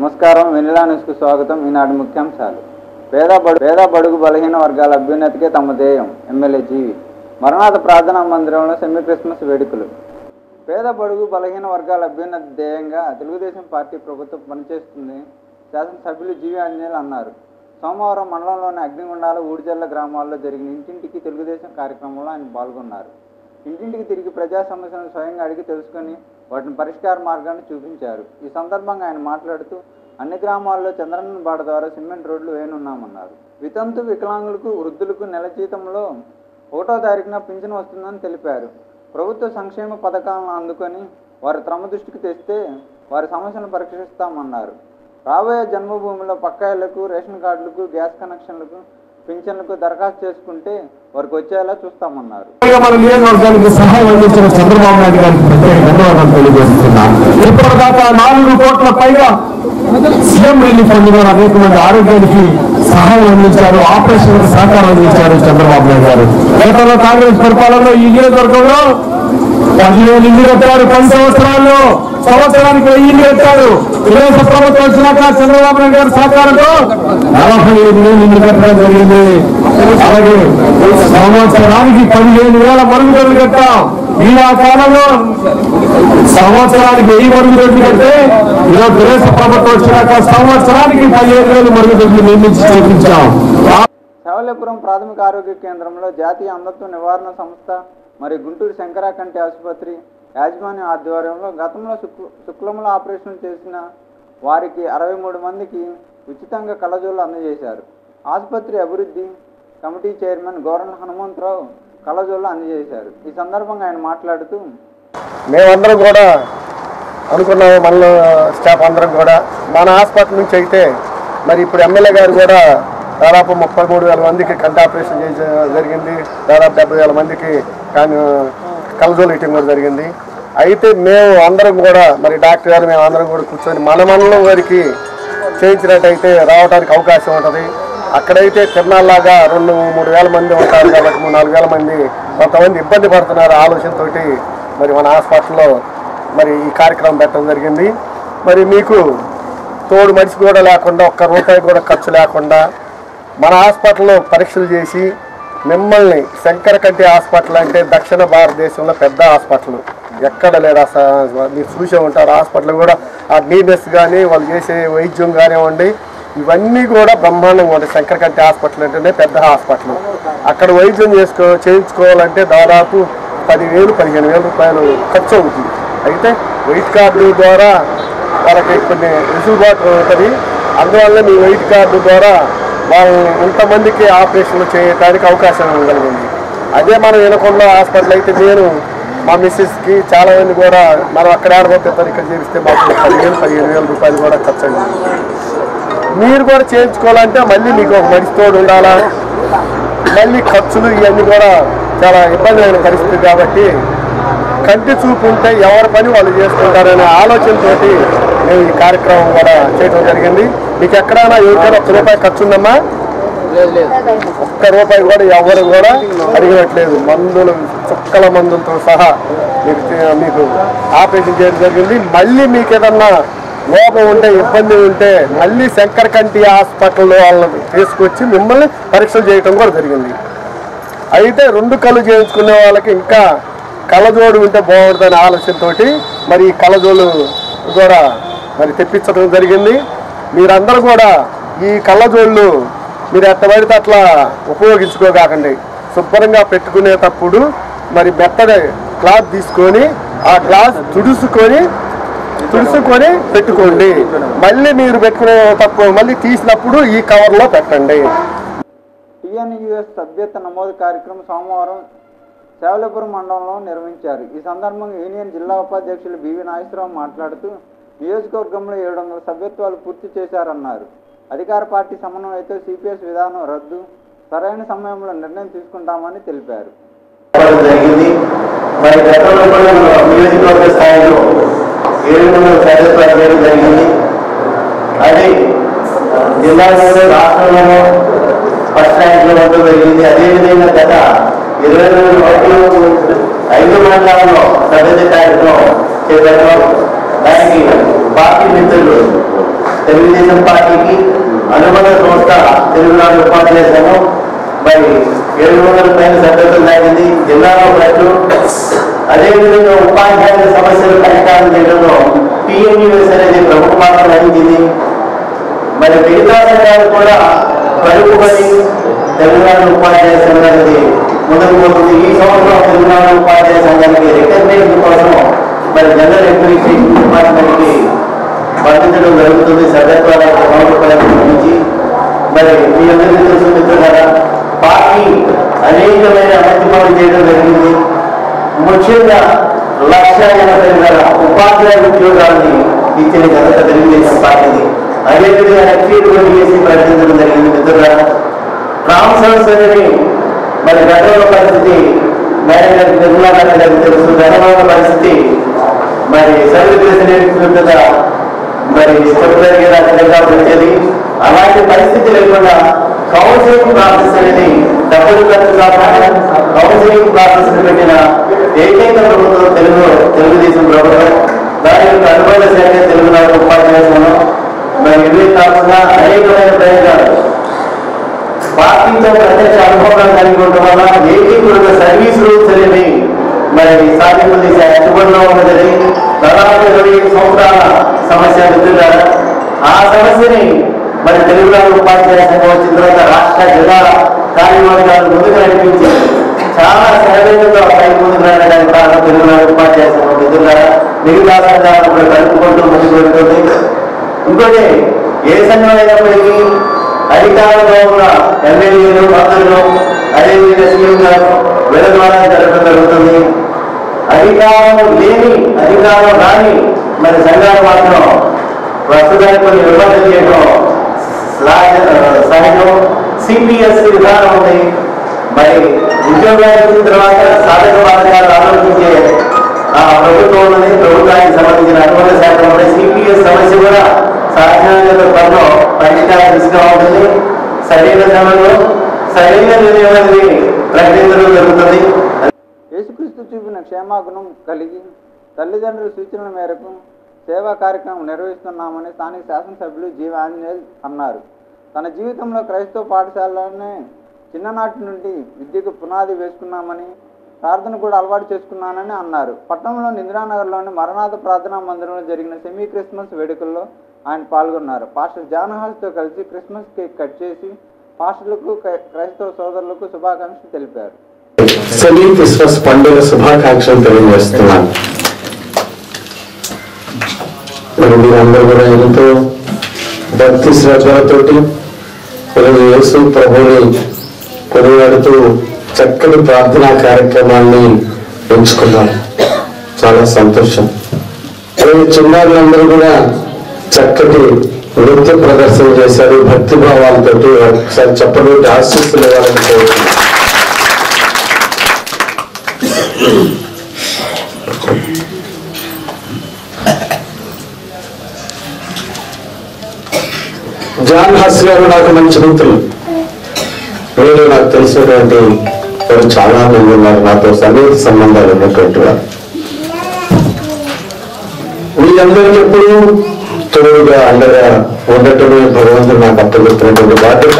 నమస్కారం వెనిలా న్యూస్కు స్వాగతం ఈనాటి ముఖ్యాంశాలు పేద బడు పేద బడుగు బలహీన వర్గాల అభ్యున్నతికే తమ ధ్యేయం ఎమ్మెల్యే జీవి మరణాథ ప్రార్థనా మందిరంలో సెమీ క్రిస్మస్ వేడుకలు పేద బడుగు బలహీన వర్గాల అభ్యున్నతి ధ్యేయంగా తెలుగుదేశం పార్టీ ప్రభుత్వం పనిచేస్తుంది శాసనసభ్యులు జీవి ఆంజనేయులు అన్నారు సోమవారం మండలంలోని అగ్నిగుండాల ఊడిజల్ల గ్రామాల్లో జరిగిన ఇంటింటికి తెలుగుదేశం కార్యక్రమంలో ఆయన పాల్గొన్నారు ఇంటింటికి తిరిగి ప్రజా సమస్యలను స్వయంగా అడిగి తెలుసుకొని వాటిని పరిష్కార మార్గాన్ని చూపించారు ఈ సందర్భంగా ఆయన మాట్లాడుతూ అన్ని గ్రామాల్లో చంద్రన్న బాట ద్వారా సిమెంట్ రోడ్లు వేయనున్నామన్నారు వితంతు వికలాంగులకు వృద్ధులకు నెల జీతంలో ఒకటో తారీఖున పింఛను వస్తుందని తెలిపారు ప్రభుత్వ సంక్షేమ పథకాలను అందుకొని వారి క్రమ దృష్టికి తెస్తే వారి సమస్యలను పరిష్కరిస్తామన్నారు రాబోయే జన్మభూమిలో పక్కా ఇళ్లకు రేషన్ కార్డులకు గ్యాస్ కనెక్షన్లకు పింఛన్లకు దరఖాస్తు చేసుకుంటే వారికి వచ్చేలా చూస్తామన్నారు పైగా మన నియోజకవర్గానికి సహాయం అందించిన చంద్రబాబు నాయుడు గారికి ప్రత్యేక ధన్యవాదాలు తెలియజేస్తున్నాం ఇప్పటిదాకా నాలుగు కోట్ల పైగా సీఎం రిలీఫ్ ఫండ్ ద్వారా అనేక మంది ఆరోగ్యానికి సహాయం అందించారు ఆపరేషన్ సహకారం అందించారు చంద్రబాబు నాయుడు గారు గతంలో కాంగ్రెస్ పరిపాలనలో ఈ నియోజకవర్గంలో పదివేలు ఇల్లు కట్టారు పది సంవత్సరాల్లో సంవత్సరానికి వెయ్యి ఇల్లు కట్టారు తెలుగుదేశం ప్రభుత్వం వచ్చినాక చంద్రబాబు నాయుడు గారి సహకారంతో నలభై ఐదు వేలు ఇల్లు కట్టడం జరిగింది అలాగే సంవత్సరానికి పదిహేను వేల మరుగుదొడ్లు కట్టాం ఈ ఆ కాలంలో సంవత్సరానికి వెయ్యి మరుగుదొడ్లు కడితే ఈరోజు తెలుగుదేశం ప్రభుత్వం వచ్చినాక సంవత్సరానికి పదిహేను వేలు మరుగుదొడ్లు నిర్మించి చేపించాం శవలేపురం ప్రాథమిక ఆరోగ్య కేంద్రంలో జాతీయ అంధత్వ నివారణ సంస్థ మరియు గుంటూరు శంకరా కంటి ఆసుపత్రి యాజమాన్య ఆధ్వర్యంలో గతంలో శుక్ల శుక్లముల ఆపరేషన్ చేసిన వారికి అరవై మూడు మందికి ఉచితంగా కళ్ళజోళ్ళు అందజేశారు ఆసుపత్రి అభివృద్ధి కమిటీ చైర్మన్ గౌరన్ హనుమంతరావు కళ్ళజోళ్ళు అందజేశారు ఈ సందర్భంగా ఆయన మాట్లాడుతూ మేమందరం కూడా అనుకున్నాము మన స్టాఫ్ అందరం కూడా మన హాస్పిటల్ నుంచి అయితే మరి ఇప్పుడు ఎమ్మెల్యే గారు కూడా దాదాపు ముప్పై మూడు వేల మందికి కంటి ఆపరేషన్ చేసి జరిగింది దాదాపు డెబ్బై వేల మందికి కానీ కలజోలు ఇవ్వడం కూడా జరిగింది అయితే మేము అందరం కూడా మరి డాక్టర్ గారు మేము అందరం కూడా కూర్చొని మన మనలో వారికి చేయించినట్టయితే రావడానికి అవకాశం ఉంటుంది అక్కడైతే తిరునాళ్ళలాగా రెండు మూడు వేల మంది ఉంటారు కాబట్టి మూడు నాలుగు వేల మంది కొంతమంది ఇబ్బంది పడుతున్నారు ఆలోచనతోటి మరి మన హాస్పిటల్లో మరి ఈ కార్యక్రమం పెట్టడం జరిగింది మరి మీకు తోడు మనిషి కూడా లేకుండా ఒక్క రూపాయి కూడా ఖర్చు లేకుండా మన హాస్పిటల్లో పరీక్షలు చేసి మిమ్మల్ని శంకర కంటి హాస్పిటల్ అంటే దక్షిణ భారతదేశంలో పెద్ద హాస్పిటల్ ఎక్కడ లేదు అసలు మీరు చూసే ఉంటారు హాస్పిటల్ కూడా ఆ నీట్నెస్ కానీ వాళ్ళు చేసే వైద్యం కానివ్వండి ఇవన్నీ కూడా బ్రహ్మాండంగా ఉంటాయి శంకర కంటి హాస్పిటల్ అంటేనే పెద్ద హాస్పిటల్ అక్కడ వైద్యం చేసుకో చేయించుకోవాలంటే దాదాపు పదివేలు పదిహేను వేల రూపాయలు ఖర్చు అవుతుంది అయితే వైట్ కార్డు ద్వారా వాళ్ళకి కొన్ని వెసులుబాటు ఉంటుంది అందువల్ల మీ వైట్ కార్డు ద్వారా వాళ్ళని ఇంతమందికి ఆపరేషన్లు చేయడానికి అవకాశం కలిగింది అదే మనం వినకుండా హాస్పిటల్ అయితే నేను మా మిస్సెస్కి చాలా మంది కూడా మనం అక్కడ ఆడబోతారు ఇక్కడ చేపిస్తే మాకు పదివేలు పదిహేను వేల రూపాయలు కూడా ఖర్చు అయింది మీరు కూడా చేయించుకోవాలంటే మళ్ళీ మీకు ఒక మనిషి తోడు ఉండాలా మళ్ళీ ఖర్చులు ఇవన్నీ కూడా చాలా ఇబ్బందిమైన పరిస్థితి కాబట్టి కంటి చూపు ఉంటే ఎవరి పని వాళ్ళు చేసుకుంటారనే ఆలోచనతోటి మేము ఈ కార్యక్రమం కూడా చేయడం జరిగింది మీకు ఎక్కడైనా ఎవరికైనా ఒక్క రూపాయి ఖర్చు ఉందమ్మా ఒక్క రూపాయి కూడా ఎవరు కూడా అడిగినట్లేదు మందులు చుక్కల మందులతో సహా మీకు మీకు ఆపరేషన్ చేయడం జరిగింది మళ్ళీ మీకు ఏదన్నా లోపం ఉంటే ఇబ్బంది ఉంటే మళ్ళీ శంకర్ కంటి హాస్పిటల్లో వాళ్ళని తీసుకొచ్చి మిమ్మల్ని పరీక్షలు చేయడం కూడా జరిగింది అయితే రెండు కళ్ళు చేయించుకునే వాళ్ళకి ఇంకా కళ్ళజోడు ఉంటే బాగుంటుందనే ఆలోచనతోటి మరి ఈ కళ్ళజోడు కూడా మరి తెప్పించడం జరిగింది మీరందరూ కూడా ఈ కళ్ళజోళ్ళు మీరు ఎట్ట పడితే అట్లా ఉపయోగించుకోకాకండి శుభ్రంగా పెట్టుకునేటప్పుడు మరి మెత్తడి క్లాత్ తీసుకొని ఆ క్లాత్ తుడుసుకొని తుడుసుకొని పెట్టుకోండి మళ్ళీ మీరు పెట్టుకునే తప్పు మళ్ళీ తీసినప్పుడు ఈ కవర్లో పెట్టండి టిఎన్యుఎస్ సభ్యత నమోదు కార్యక్రమం సోమవారం శేవలపురం మండలంలో నిర్వహించారు ఈ సందర్భంగా యూనియన్ జిల్లా ఉపాధ్యక్షులు బివి నాగేశ్వరరావు మాట్లాడుతూ నియోజకవర్గంలో ఏడు వందల సభ్యత్వాలు పూర్తి చేశారన్నారు అధికార పార్టీ సమన్వయంతో సిపిఎస్ విధానం రద్దు సరైన సమయంలో నిర్ణయం తీసుకుంటామని తెలిపారు చెప్పడం జరిగింది మరి గతంలో కూడా మన నియోజకవర్గ స్థాయిలో ఏడు వందల సభ్యత్వాలు చేయడం జరిగింది అది జిల్లాలోనూ రాష్ట్రంలోనూ ఫస్ట్ ర్యాంక్లో ఉండడం జరిగింది అదేవిధంగా గత ఇరవై రెండు రోజులు ఐదు మండలాల్లో సభ్యత కార్యక్రమం చేపట్టాం దానికి పార్టీ మిత్రులు తెలుగుదేశం పార్టీకి అనుబంధ సంస్థ తెలుగునాడు ఉపాధ్యాయ సంఘం మరి ఏడు వందల పైన సభ్యత్వం దాటింది జిల్లాలో ప్రజలు అదేవిధంగా ఉపాధ్యాయుల సమస్యలు పరిష్కారం చేయడంలో పిఎంయుఎస్ అనేది ప్రముఖ పాత్ర వహించింది మరి మిగతా సంఘాలు కూడా కలుపుకొని తెలంగాణ ఉపాధ్యాయ సంఘానికి ముందుకు పోతుంది ఈ సంవత్సరం తెలంగాణ ఉపాధ్యాయ సంఘానికి రికగ్నేషన్ కోసం మరి జనరల్ అడ్మినిస్ట్రేషన్ డిపార్ట్మెంట్కి పంపించడం జరుగుతుంది సభ్యత్వాల సంవత్సరాల నుంచి మరి మీ అందరికీ తెలుసు మిత్రులారా పార్టీ అనేకమైన అమర్చిమాలు చేయడం జరిగింది ముఖ్యంగా లక్ష ఎనభై వేల ఉపాధ్యాయ ఉద్యోగాల్ని ఇచ్చిన ఘనత తెలుగుదేశం పార్టీది అదేవిధంగా ఎక్సీడ్ చేసి ప్రకటించడం జరిగింది మిత్రులారా రామ్ సంస్థని మరి గతంలో పరిస్థితి మేనేజర్ నిర్మలా గారి గారికి తెలుసు గతంలో పరిస్థితి మరి సర్వీస్ నేర్చుకుంటుందా మరి చెప్పగలిగే రకంగా వచ్చేది అలాంటి పరిస్థితి లేకుండా కౌన్సిలింగ్ ప్రాసెస్ అనేది డబ్బులు ఖర్చు కాకుండా కౌన్సిలింగ్ ప్రాసెస్ పెట్టిన ఏకైక ప్రభుత్వం తెలుగు తెలుగుదేశం ప్రభుత్వం దాని యొక్క అనుబంధ శాఖ తెలుగునాడు ఉపాధ్యాయ సంఘం మరి ఇవే కాకుండా అనేకమైన ప్రయోజనాలు పార్టీతో ప్రత్యక్ష అనుభవం కలిగి ఉండడం వల్ల ఏకీకృత సర్వీస్ రూల్స్ అనేది మరి సాధింపు దిశ ఎట్టుబడిలో ఉన్నది దాదాపు ఇరవై ఐదు సంవత్సరాల సమస్య మిత్రులారా ఆ సమస్యని మరి తెలుగునాడు ఉపాధ్యాయ సంఘం వచ్చిన తర్వాత రాష్ట్ర జిల్లా కార్యవర్గాలు ముందుకు నడిపించి చాలా సరళంగా పై ముందుకు నడవడానికి కారణం తెలుగునాడు ఉపాధ్యాయ సంఘం మిత్రులారా మిగతా సంఘాలను కూడా కలుపుకుంటూ ముందుకు వెళ్తుంది ఇంకోటి ఏ సంఘం అయినప్పటికీ అధికారంలో ఉన్న ఎమ్మెల్యేలు మంత్రులు అదేవిధంగా సీఎం గారు వీళ్ళ ద్వారా జరగడం జరుగుతుంది అధికారం లేని అధికారం రాని మరి సంఘాలు మాత్రం ప్రస్తుతానికి కొన్ని విమర్శలు చేయడం సహజ- సహజం సిపిఎస్ విధానం ఉంది మరి ఉద్యోగాలు ఇచ్చిన తర్వాత సాధక బాధకాలు ఆలోచించే ఆ ప్రభుత్వం ఉన్నది ప్రభుత్వానికి సంబంధించిన అనుబంధ శాఖ ఉన్నాయి సిపిఎస్ సమస్య కూడా సాధ్యమైన త్వరలో పరిష్కారం దిశగా ఉంటుంది సరైన సమయంలో సరైన నిర్ణయం అనేది ప్రకటించడం జరుగుతుంది యేసుక్రీస్తు చూపిన క్షేమాగుణం కలిగి తల్లిదండ్రుల సూచనల మేరకు సేవా కార్యక్రమం నిర్వహిస్తున్నామని స్థానిక శాసనసభ్యులు జీవ ఆంజనేయులు అన్నారు తన జీవితంలో క్రైస్తవ పాఠశాలలోనే చిన్ననాటి నుండి విద్యకు పునాది వేసుకున్నామని ప్రార్థన కూడా అలవాటు చేసుకున్నానని అన్నారు పట్టణంలోని ఇందిరానగర్లోని మరణాథ ప్రార్థనా మందిరంలో జరిగిన సెమీ క్రిస్మస్ వేడుకల్లో ఆయన పాల్గొన్నారు పాస్టర్ జానహాల్తో కలిసి క్రిస్మస్ కేక్ కట్ చేసి పాస్టర్లకు క్రై- క్రైస్తవ సోదరులకు శుభాకాంక్షలు తెలిపారు సెమీ క్రిస్మస్ పండుగ శుభాకాంక్షలు తెలియజేస్తున్నాను మరి మీరందరూ కూడా ఎంతో భక్తి శ్రద్ధలతోటి ఈరోజు యేసు ప్రభుని కొనియాడుతూ చక్కటి ప్రార్థనా కార్యక్రమాన్ని ఎంచుకున్నారు చాలా సంతోషం అలాగే చిన్నారులందరూ కూడా చక్కటి నృత్య ప్రదర్శన చేశారు భక్తి భావాలతోటి ఒకసారి చెప్పడం ఆశిస్తున్న వాళ్ళని కోరుతున్నాను జాన్ హస్ గారు నాకు మంచి మిత్రులు వీళ్ళు నాకు తెలిసినటువంటి వారు చాలా మంది ఉన్నారు నాతో సన్నిహిత సంబంధాలు ఉన్నటువంటి వారు వీళ్ళందరికీ ఎప్పుడు తోడుగా అండగా ఉండటమే భగవంతుడు నాకు అప్పగిస్తున్నటువంటి బాధ్యత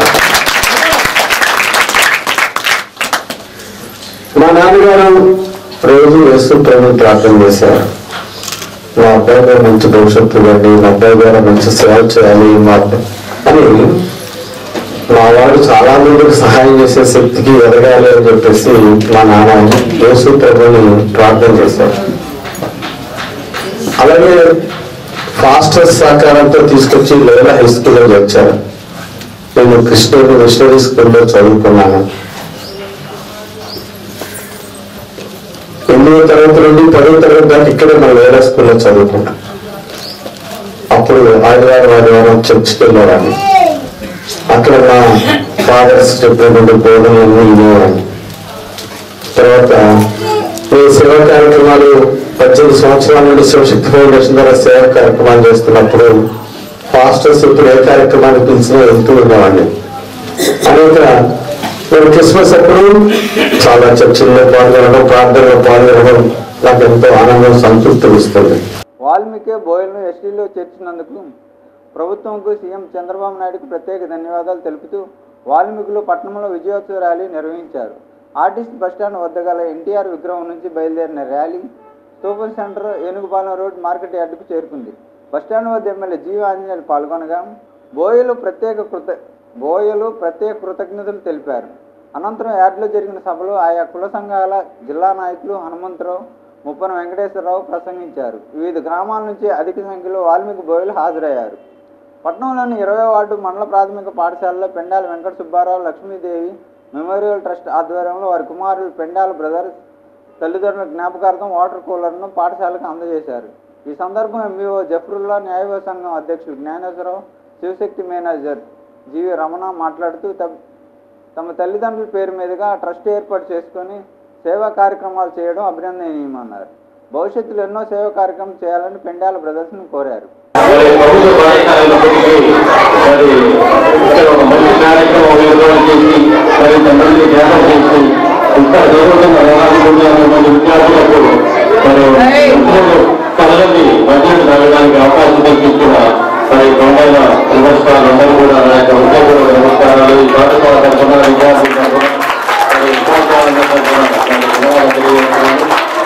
మా నాన్నగారు రోజు వేస్తూ ప్రభు ప్రార్థన చేశారు మా అబ్బాయి గారు మంచి భవిష్యత్తు ఇవ్వండి మా అబ్బాయి గారు మంచి సేవ చేయాలి మా అబ్బాయి అని మా వాడు చాలా మందికి సహాయం చేసే శక్తికి ఎదగాలి అని చెప్పేసి మా నాన్న యేసు ప్రభుని ప్రార్థన చేశారు అలాగే ఫాస్టర్స్ సహకారంతో తీసుకొచ్చి లేలా హై స్కూల్లో చేర్చారు నేను కృష్ణుడి మిషనరీ స్కూల్లో చదువుకున్నాను ఎనిమిదో తరగతి నుండి పదో తరగతి దాకా ఇక్కడే మన వేరే స్కూల్లో చదువుకున్నాం అప్పుడు ఆదివారం ఆదివారం చర్చికి వెళ్ళేవాడిని అక్కడ మా ఫాదర్స్ చెప్పినటువంటి బోధనలన్నీ వినేవాడిని తర్వాత ఈ సేవా కార్యక్రమాలు పద్దెనిమిది సంవత్సరాల నుండి శివశక్తి ఫౌండేషన్ ద్వారా సేవా కార్యక్రమాలు చేస్తున్నప్పుడు ఫాస్టర్స్ ఇప్పుడు ఏ కార్యక్రమానికి పిలిచినా వెళ్తూ ఉండేవాడిని అనేక నేను క్రిస్మస్ అప్పుడు చాలా చర్చిల్లో పాల్గొనడం ప్రార్థనలో పాల్గొనడం నాకు ఎంతో ఆనందం సంతృప్తి ఇస్తుంది వాల్మీకి బోయల్ను ఎస్టీలో చేర్చినందుకు ప్రభుత్వంకు సీఎం చంద్రబాబు నాయుడుకు ప్రత్యేక ధన్యవాదాలు తెలుపుతూ వాల్మీకులు పట్టణంలో విజయోత్సవ ర్యాలీ నిర్వహించారు ఆర్టిస్ట్ బస్టాండ్ వద్ద గల ఎన్టీఆర్ విగ్రహం నుంచి బయలుదేరిన rally super center Enugupalem road market యార్డుకు చేరుకుంది బస్టాండ్ వద్ద ఎమ్మెల్యే జీవ ఆంజనేయులు పాల్గొనగా బోయలు ప్రత్యేక కృత బోయలు ప్రత్యేక కృతజ్ఞతలు తెలిపారు అనంతరం యార్డులో జరిగిన సభలో ఆయా కుల సంఘాల జిల్లా నాయకులు హనుమంతరావు ముప్పన వెంకటేశ్వరరావు ప్రసంగించారు వివిధ గ్రామాల నుంచి అధిక సంఖ్యలో వాల్మీకి బోయలు హాజరయ్యారు పట్టణంలోని ఇరవై వార్డు మండల ప్రాథమిక పాఠశాలలో పెండాల వెంకట సుబ్బారావు లక్ష్మీదేవి మెమోరియల్ ట్రస్ట్ ఆధ్వర్యంలో వారి కుమారులు పెండాల బ్రదర్స్ తల్లిదండ్రుల జ్ఞాపకార్థం వాటర్ కూలర్ను పాఠశాలకు అందజేశారు ఈ సందర్భం ఎంబీఓ జఫరుల్లా న్యాయవాద సంఘం అధ్యక్షులు జ్ఞానేశ్వరరావు శివశక్తి మేనేజర్ జీవి రమణ మాట్లాడుతూ తమ- తమ తల్లిదండ్రుల పేరు మీదుగా ట్రస్ట్ ఏర్పాటు చేసుకొని సేవా కార్యక్రమాలు చేయడం అభినందనీయమన్నారు భవిష్యత్తులో ఎన్నో సేవా కార్యక్రమం చేయాలని పెండాల బ్రదర్స్ను కోరారు మరి ప్రభుత్వ పాఠశాలైనప్పటికీ మరి ఇక్కడ ఒక మంచి కార్యక్రమం ఏర్పాటు చేసి మరి ఇంతమంది ధ్యానం చేసి ఇంకా దూరంగా రావాలనుకున్నటువంటి విద్యార్థులకు మరి ఎంతో కళలని మధ్యలో జరగడానికి అవకాశం కల్పించిన మరి కొండల నమస్కారాలు అందరూ కూడా నా యొక్క ఉద్యోగుల నమస్కారాలు ఈ పాఠశాల తరఫున విద్యార్థుల తరఫున మరి ఉపాధ్యాయుల తరఫున నాకు ధన్యవాదాలు తెలియజేస్తున్నాను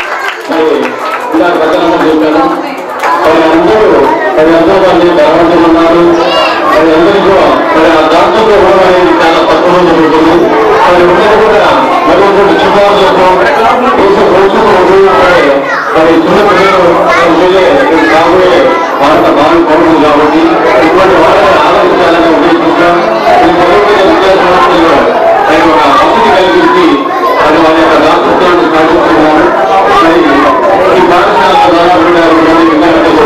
మరి ఇలా గతంలో చెప్పాను మరి అందరూ మరి అందరూ మంది ధనవంతులు ఉన్నారు మరి అందరికీ మరి ఆ దాంట్లో కూడా అనేది చాలా తక్కువ రోజు ఉంటుంది మరి అందరూ కూడా మరి కొన్ని చిన్నారులకు దేశ భవిష్యత్తు ఉపయోగపడే మరి చిన్న పిల్లలు వెళ్ళే రాబోయే భారత భావి పౌరులు కాబట్టి ఇటువంటి వాళ్ళని ఆలోచించాలని ఉద్దేశించాం ఈ చదువుకునే విద్యాసంస్థల్లో మరి ఒక వసతి కలిగించి మరి వాళ్ళ యొక్క దాతృత్వాన్ని సాధిస్తున్నారు మరి ఈ పాఠశాల ద్వారా కూడా ఉన్నటువంటి విద్యార్థులు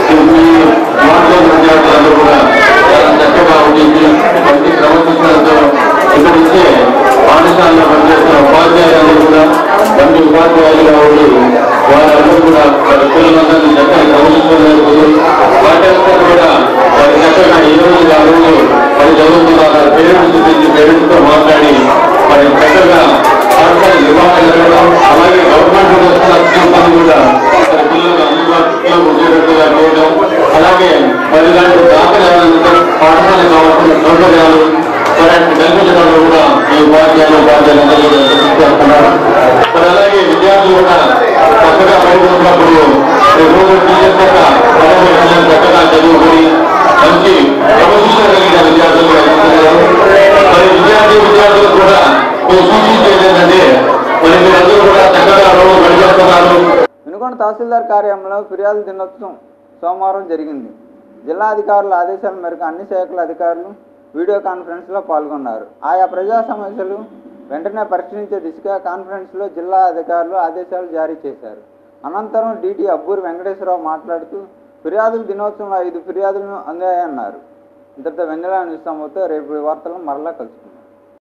ఈ మాటల విద్యార్థులందరూ కూడా చాలా చక్కగా ఉంటుంది మంచి క్రమశిక్షణతో ఇక్కడ ఇచ్చే పాఠశాలలో పనిచేస్తున్న ఉపాధ్యాయులందరూ కూడా మంచి ఉపాధ్యాయులుగా ఉండి వారందరూ కూడా వారి పిల్లలందరినీ చక్కగా క్రమశిక్షణ నేర్పుతూ వాటంతా కూడా వారి చక్కగా ఈ రోజు ఆ రోజు మరి చదువుతున్నారు పేరెంట్స్ గురించి పేరెంట్స్ తో మాట్లాడి మరి చక్కగా పాఠశాల నిర్వహణ జరగడం అలాగే గవర్నమెంట్ వస్తున్న స్కీమ్స్ కూడా మరి పిల్లలకు అందుబాటులో ఉండేటట్టుగా చేయడం అలాగే మరి ఇలాంటి దాఖలాలంతా పాఠశాల కావాల్సిన సౌకర్యాలు మరి కల్పించడంలో కూడా ఈ ఉపాధ్యాయులు ఉపాధ్యాయులు అందరూ కూడా కృషి చేస్తున్నారు మరి అలాగే విద్యార్థులు కూడా చక్కగా బయటకున్నప్పుడు రోజు టీచర్ యొక్క అలాగే పిల్లలు చక్కగా చదువుకొని మంచి క్రమశిక్షణ కలిగిన విద్యార్థులు ఎదుగుతున్నారు మరి విద్యార్థి విద్యార్థులు కూడా మేము సూచించేది ఏంటంటే మరి మీరందరూ కూడా చక్కగా రోజు గడిచేస్తున్నారు వినుకొండ తహసీల్దార్ కార్యాలయంలో ఫిర్యాదు దినోత్సవం సోమవారం జరిగింది జిల్లా అధికారుల ఆదేశాల మేరకు అన్ని శాఖల అధికారులు వీడియో కాన్ఫరెన్స్లో పాల్గొన్నారు ఆయా ప్రజా సమస్యలు వెంటనే పరిశీలించే దిశగా కాన్ఫరెన్స్లో జిల్లా అధికారులు ఆదేశాలు జారీ చేశారు అనంతరం డీటీ అబ్బూరి వెంకటేశ్వరరావు మాట్లాడుతూ ఫిర్యాదుల దినోత్సవంలో ఐదు ఫిర్యాదులను అందాయన్నారు ఇంతటితో వెన్నెల నిస్తామవుతో రేపు వార్తలను మరలా కలుసుకుందాం